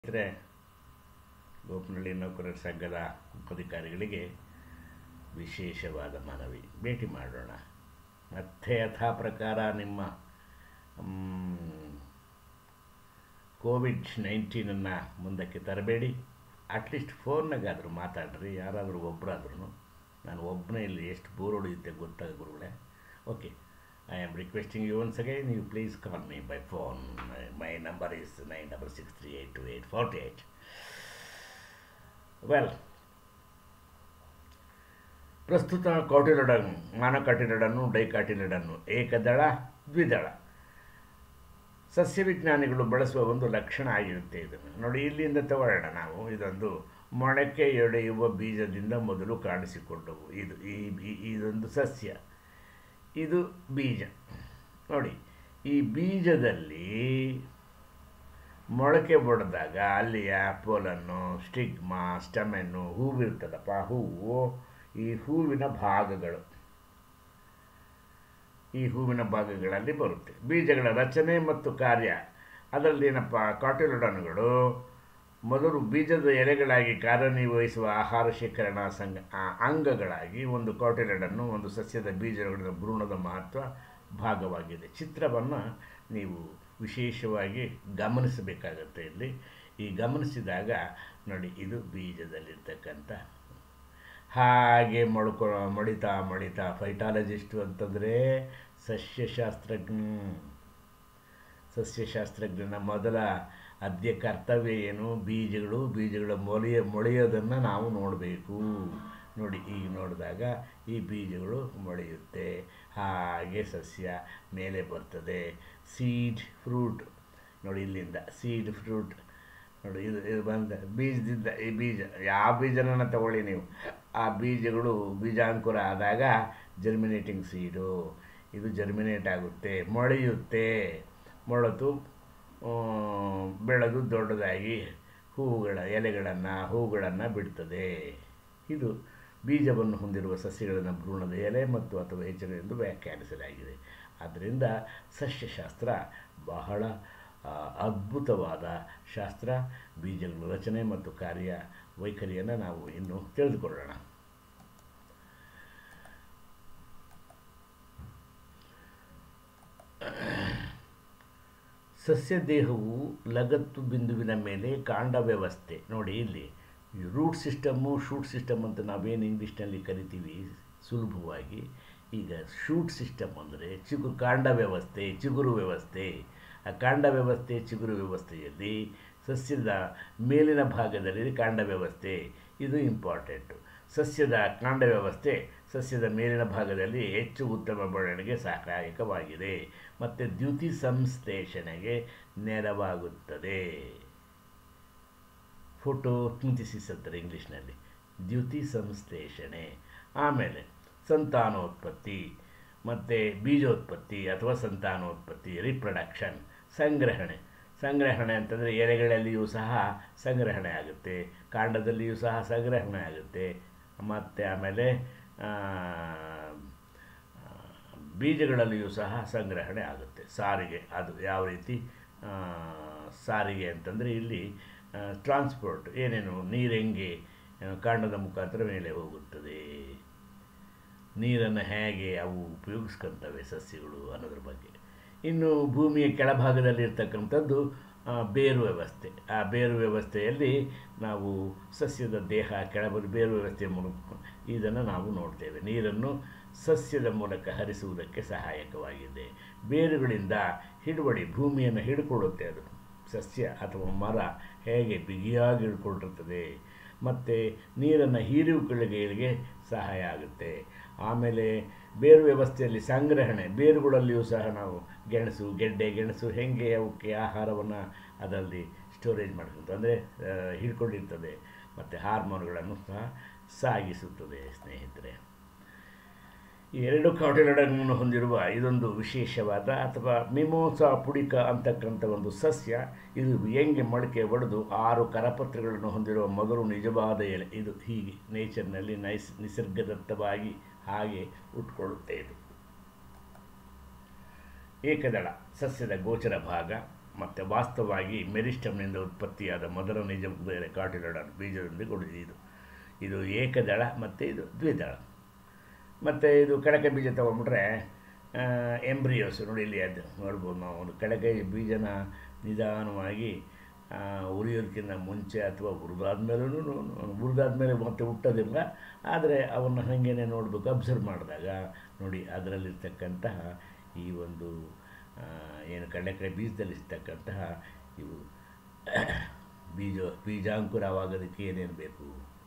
ಸ್ನೇಹಿತರೆ ಗೋಪನಹಳ್ಳಿ ನೌಕರರ ಸಂಘದ ಅಧಿಕಾರಿಗಳಿಗೆ ವಿಶೇಷವಾದ ಮನವಿ ಭೇಟಿ ಮಾಡೋಣ ಮತ್ತೆ ಯಥಾ ಪ್ರಕಾರ ನಿಮ್ಮ ಮ್, ಕೋವಿಡ್ ನೈನ್ಟೀನನ್ನು ಮುಂದಕ್ಕೆ ತರಬೇಡಿ ಅಟ್ಲೀಸ್ಟ್ ಫೋನ್ನಾಗಾದರೂ ಮಾತಾಡ್ರಿ ಯಾರಾದರೂ ಒಬ್ಬರಾದ್ರೂ ನಾನು ಒಬ್ಬನೇ ಇಲ್ಲಿ ಎಷ್ಟು ಬೋರ್ ಹೊಡೆಯುತ್ತೆ ಗೊತ್ತಾಗ ಗುರುಗಳೇ okay I am requesting you once again you please call me by phone my number is nine double six three eight two eight forty eight well ಪ್ರಸ್ತುತ ಕೋಟಿಲಡನ್ನು ಮಾನಕಾಟಿಲಡನ್ನು ಡೈಕಾಟಿಲಡನ್ನು ಏಕದಳ ದ್ವಿದಳ ಸಸ್ಯವಿಜ್ಞಾನಿಗಳು ಬಳಸುವ ಒಂದು ಲಕ್ಷಣ ಆಗಿರುತ್ತೆ ಇದನ್ನು ನೋಡಿ ಇಲ್ಲಿಂದ ತಗೊಳ್ಳೋಣ ನಾವು ಇದೊಂದು ಮೊಳಕೆಯೊಡೆಯುವ ಬೀಜದಿಂದ ಮೊದಲು ಕಾಣಿಸಿಕೊಂಡವು ಇದು ಈ ಈ- ಇದೊಂದು ಸಸ್ಯ ಇದು ಬೀಜ ನೋಡಿ ಈ ಬೀಜದಲ್ಲಿ ಮೊಳಕೆ ಬಡಿದಾಗ ಅಲ್ಲಿಯ ಪೋಲನ್ನು ಸ್ಟಿಗ್ಮಾ ಸ್ಟಮೆನ್ನು ಹೂವಿರ್ತದಪ್ಪ ಹೂವು ಈ ಹೂವಿನ ಭಾಗಗಳು ಈ ಹೂವಿನ ಭಾಗಗಳಲ್ಲಿ ಬರುತ್ತೆ ಬೀಜಗಳ ರಚನೆ ಮತ್ತು ಕಾರ್ಯ ಅದರಲ್ಲಿ ಏನಪ್ಪ ಕಾಟಿಲೊಡನುಗಳು ಮೊದಲು ಬೀಜದ ಎಲೆಗಳಾಗಿ ಕಾರ್ಯನಿರ್ವಹಿಸುವ ಆಹಾರ ಶೇಖರಣಾ ಸಂಘ ಆ, ಅಂಗಗಳಾಗಿ ಒಂದು ಕಾಟಿಲಡನ್ನು ಒಂದು ಸಸ್ಯದ ಬೀಜಗಳ ಭ್ರೂಣದ ಮಹತ್ವ ಭಾಗವಾಗಿದೆ ಚಿತ್ರವನ್ನು ನೀವು ವಿಶೇಷವಾಗಿ ಗಮನಿಸಬೇಕಾಗತ್ತೆ ಇಲ್ಲಿ ಈ ಗಮನಿಸಿದಾಗ ನೋಡಿ ಇದು ಬೀಜದಲ್ಲಿರ್ತಕ್ಕಂಥ ಹಾಗೆ ಮೊಳ್ಕೊ ಮಡಿತಾ ಮಡಿತಾ ಫೈಟಾಲಜಿಸ್ಟು ಅಂತಂದರೆ ಸಸ್ಯಶಾಸ್ತ್ರಜ್ಞ ಸಸ್ಯಶಾಸ್ತ್ರಜ್ಞನ ಮೊದಲ ಅದ್ಯ ಕರ್ತವ್ಯ ಏನು ಬೀಜಗಳು ಬೀಜಗಳ ಮೊಳೆಯ ಮೊಳೆಯೋದನ್ನು ನಾವು ನೋಡಬೇಕು ನೋಡಿ ಈಗ ನೋಡಿದಾಗ ಈ ಬೀಜಗಳು ಮೊಳೆಯುತ್ತೆ ಹಾಗೆ ಸಸ್ಯ ಮೇಲೆ ಬರ್ತದೆ ಸೀಡ್ ಫ್ರೂಟ್ ನೋಡಿ ಇಲ್ಲಿಂದ ಸೀಡ್ ಫ್ರೂಟ್ ನೋಡಿ ಇದು ಇದು ಬಂದ ಬೀಜದಿಂದ ಈ ಬೀಜ ಯಾವ ಬೀಜನ ತಗೊಳ್ಳಿ ನೀವು ಆ ಬೀಜಗಳು ಬೀಜಾಂಕುರ ಆದಾಗ ಜರ್ಮಿನೇಟಿಂಗ್ ಸೀಡು ಇದು ಜರ್ಮಿನೇಟ್ ಆಗುತ್ತೆ ಮೊಳೆಯುತ್ತೆ ಮೊಳೆತು ಆ, ಬೆಳೆದು ದೊಡ್ಡದಾಗಿ ಹೂವುಗಳ ಎಲೆಗಳನ್ನು ಹೂಗಳನ್ನು ಬಿಡ್ತದೆ ಇದು ಬೀಜವನ್ನು ಹೊಂದಿರುವ ಸಸ್ಯಗಳನ್ನು ಭ್ರೂಣದ ಎಲೆ ಮತ್ತು ಅಥವಾ ಹೆಚ್ಚಿನ ಎಂದು ವ್ಯಾಖ್ಯಾನಿಸಲಾಗಿದೆ ಆದ್ದರಿಂದ ಸಸ್ಯಶಾಸ್ತ್ರ ಬಹಳ ಆ, ಅದ್ಭುತವಾದ ಶಾಸ್ತ್ರ ಬೀಜಗಳ ರಚನೆ ಮತ್ತು ಕಾರ್ಯ ವೈಖರಿಯನ್ನು ನಾವು ಇನ್ನು ತಿಳಿದುಕೊಳ್ಳೋಣ ಸಸ್ಯ ದೇಹವು ಲಗತ್ತು ಬಿಂದುವಿನ ಮೇಲೆ ಕಾಂಡ ವ್ಯವಸ್ಥೆ ನೋಡಿ ಇಲ್ಲಿ ರೂಟ್ ಸಿಸ್ಟಮ್ಮು ಶೂಟ್ ಸಿಸ್ಟಮ್ ಅಂತ ನಾವೇನು ಇಂಗ್ಲೀಷ್ನಲ್ಲಿ ಕರಿತೀವಿ ಸುಲಭವಾಗಿ ಈಗ ಶೂಟ್ ಸಿಸ್ಟಮ್ ಅಂದರೆ ಚಿಗುರು ಕಾಂಡ ವ್ಯವಸ್ಥೆ ಚಿಗುರು ವ್ಯವಸ್ಥೆ ಆ ಕಾಂಡ ವ್ಯವಸ್ಥೆ ಚಿಗುರು ವ್ಯವಸ್ಥೆಯಲ್ಲಿ ಸಸ್ಯದ ಮೇಲಿನ ಭಾಗದಲ್ಲಿ ಕಾಂಡ ವ್ಯವಸ್ಥೆ ಇದು ಇಂಪಾರ್ಟೆಂಟು ಸಸ್ಯದ ಕಾಂಡ ವ್ಯವಸ್ಥೆ ಸಸ್ಯದ ಮೇಲಿನ ಭಾಗದಲ್ಲಿ ಹೆಚ್ಚು ಉತ್ತಮ ಬೆಳವಣಿಗೆ ಸಹಾಯಕವಾಗಿದೆ ಮತ್ತು ದ್ಯುತಿ ಸಂಶ್ಲೇಷಣೆಗೆ ನೆರವಾಗುತ್ತದೆ ಫೋಟೋ ಸಿಂಥಿಸಿಸ್ ಅಂತಾರೆ ಇಂಗ್ಲೀಷ್ನಲ್ಲಿ ದ್ಯುತಿ ಸಂಶ್ಲೇಷಣೆ ಆಮೇಲೆ ಸಂತಾನೋತ್ಪತ್ತಿ ಮತ್ತು ಬೀಜೋತ್ಪತ್ತಿ ಅಥವಾ ಸಂತಾನೋತ್ಪತ್ತಿ ರಿಪ್ರೊಡಕ್ಷನ್ ಸಂಗ್ರಹಣೆ ಸಂಗ್ರಹಣೆ ಅಂತಂದರೆ ಎಲೆಗಳಲ್ಲಿಯೂ ಸಹ ಸಂಗ್ರಹಣೆ ಆಗುತ್ತೆ ಕಾಂಡದಲ್ಲಿಯೂ ಸಹ ಸಂಗ್ರಹಣೆ ಆಗುತ್ತೆ ಮತ್ತು ಆಮೇಲೆ ಆ, ಬೀಜಗಳಲ್ಲಿಯೂ ಸಹ ಸಂಗ್ರಹಣೆ ಆಗುತ್ತೆ ಸಾರಿಗೆ ಅದು ಯಾವ ರೀತಿ ಆ, ಸಾರಿಗೆ ಅಂತಂದರೆ ಇಲ್ಲಿ ಟ್ರಾನ್ಸ್ಪೋರ್ಟ್ ಏನೇನು ನೀರು ಹೆಂಗೆ ಆ, ಕಾಂಡದ ಮುಖಾಂತರ ಮೇಲೆ ಹೋಗುತ್ತದೆ ನೀರನ್ನು ಹೇಗೆ ಅವು ಉಪಯೋಗಿಸ್ಕೊಳ್ತವೆ ಸಸ್ಯಗಳು ಅನ್ನೋದ್ರ ಬಗ್ಗೆ ಇನ್ನು ಭೂಮಿಯ ಕೆಳಭಾಗದಲ್ಲಿರ್ತಕ್ಕಂಥದ್ದು ಆ, ಬೇರು ವ್ಯವಸ್ಥೆ ಆ ಬೇರು ವ್ಯವಸ್ಥೆಯಲ್ಲಿ ನಾವು ಸಸ್ಯದ ದೇಹ ಕೆಳಬರು ಬೇರು ವ್ಯವಸ್ಥೆಯ ಮೂಲಕ ಇದನ್ನು ನಾವು ನೋಡ್ತೇವೆ ನೀರನ್ನು ಸಸ್ಯದ ಮೂಲಕ ಹರಿಸುವುದಕ್ಕೆ ಸಹಾಯಕವಾಗಿದೆ ಬೇರುಗಳಿಂದ ಹಿಡುವಳಿ ಭೂಮಿಯನ್ನು ಹಿಡ್ಕೊಳ್ಳುತ್ತೆ ಅದು ಸಸ್ಯ ಅಥವಾ ಮರ ಹೇಗೆ ಬಿಗಿಯಾಗಿ ಹಿಡ್ಕೊಂಡಿರ್ತದೆ ಮತ್ತು ನೀರನ್ನು ಹೀರುವಿಕೆಗಳಿಗೆ ಸಹಾಯ ಆಗುತ್ತೆ ಆಮೇಲೆ ಬೇರು ವ್ಯವಸ್ಥೆಯಲ್ಲಿ ಸಂಗ್ರಹಣೆ ಬೇರುಗಳಲ್ಲಿಯೂ ಸಹ ನಾವು ಗೆಣಸು ಗೆಡ್ಡೆ ಗೆಣಸು ಹೆಂಗೆ ಅವಕ್ಕೆ ಆಹಾರವನ್ನು ಅದರಲ್ಲಿ ಸ್ಟೋರೇಜ್ ಮಾಡ್ಕೊಂತ ಅಂದರೆ ಹಿಡ್ಕೊಂಡಿರ್ತದೆ ಮತ್ತು ಹಾರ್ಮೋನ್ಗಳನ್ನು ಸಹ ಸಾಗಿಸುತ್ತದೆ ಸ್ನೇಹಿತರೆ ಈ ಎರಡು ಕಾಟಿಲಡನ್ನು ಹೊಂದಿರುವ ಇದೊಂದು ವಿಶೇಷವಾದ ಅಥವಾ ಮಿಮೋಸಾ ಪುಡಿಕ ಅಂತಕ್ಕಂಥ ಒಂದು ಸಸ್ಯ ಇದು ಹೆಂಗೆ ಮೊಳಕೆ ಒಡೆದು ಆರು ಕರಪತ್ರಗಳನ್ನು ಹೊಂದಿರುವ ಮೊದಲು ನಿಜವಾದ ಎಲೆ ಇದು ಹೀಗೆ ನೇಚರ್ನಲ್ಲಿ ನೈಸ್ ನಿಸರ್ಗದತ್ತವಾಗಿ ಹಾಗೆ ಉಟ್ಕೊಳ್ಳುತ್ತೆ ಇದು ಏಕದಳ ಸಸ್ಯದ ಗೋಚರ ಭಾಗ ಮತ್ತು ವಾಸ್ತವವಾಗಿ ಮೆರಿಸ್ಟಮ್ನಿಂದ ಉತ್ಪತ್ತಿಯಾದ ಮೊದಲ ನಿಜ ಬೇರೆ ಕಾಟಿಲಡನ್ ಬೀಜದೊಂದಿಗೆ ಉಳಿದಿದೆ ಇದು ಇದು ಏಕದಳ ಮತ್ತು ಇದು ದ್ವಿದಳ ಮತ್ತು ಇದು ಕಡಕೆ ಬೀಜ ತೊಗೊಂಡ್ಬಿಟ್ರೆ ಎಂಬ್ರಿಯೋಸ್ ನೋಡಿ ಇಲ್ಲಿ ಅದು ನೋಡ್ಬೋದು ನಾವು ಒಂದು ಕಡಕೆ ಬೀಜನ ನಿಧಾನವಾಗಿ ಉರಿಯೋದಕ್ಕಿಂತ ಮುಂಚೆ ಅಥವಾ ಹುರಿದಾದ್ಮೇಲೂ ಹುರಿದಾದ್ಮೇಲೆ ಮತ್ತೆ ಹುಟ್ಟೋದಿಲ್ಲ ಆದರೆ ಅವನ್ನ ಹಾಗೇನೆ ನೋಡಬೇಕು ಅಬ್ಸರ್ವ್ ಮಾಡಿದಾಗ ನೋಡಿ ಅದರಲ್ಲಿರ್ತಕ್ಕಂತಹ ಈ ಒಂದು ಆ, ಏನು ಕಡಲೆಕಾಯಿ ಬೀಜದಲ್ಲಿರ್ತಕ್ಕಂತಹ ಇವು ಬೀಜ ಬೀಜಾಂಕುರವಾಗೋದಕ್ಕೆ ಏನೇನು ಬೇಕು